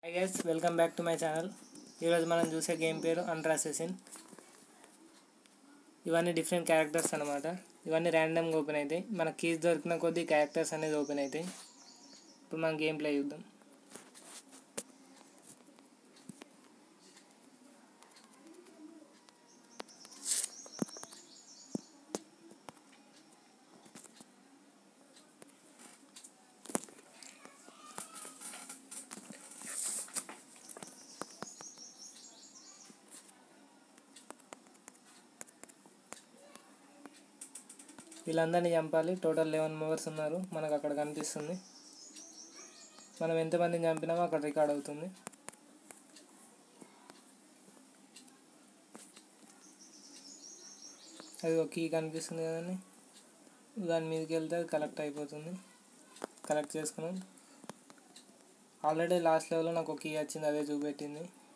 high guys welcome back to my channel ఈరోజు మనం చూసే గేమ్ పేరు అండర్ అసెసిన్ ఇవన్నీ డిఫరెంట్ క్యారెక్టర్స్ అనమాట ఇవన్నీ ర్యాండమ్గా ఓపెన్ అవుతాయి మన కీస్ దొరికిన కొద్దీ క్యారెక్టర్స్ అనేది ఓపెన్ అవుతాయి ఇప్పుడు మనం గేమ్ ప్లే చూద్దాం వీళ్ళందరినీ చంపాలి టోటల్ లెవెన్ మెంబర్స్ ఉన్నారు మనకు అక్కడ కనిపిస్తుంది మనం ఎంతమందిని చంపినామో అక్కడ రికార్డ్ అవుతుంది అది ఒక కీ కనిపిస్తుంది కదండి దాని మీదకి వెళ్తే అది కలెక్ట్ అయిపోతుంది కలెక్ట్ చేసుకున్నాం ఆల్రెడీ లాస్ట్ లెవెల్లో నాకు ఒక కీ వచ్చింది అదే చూపెట్టింది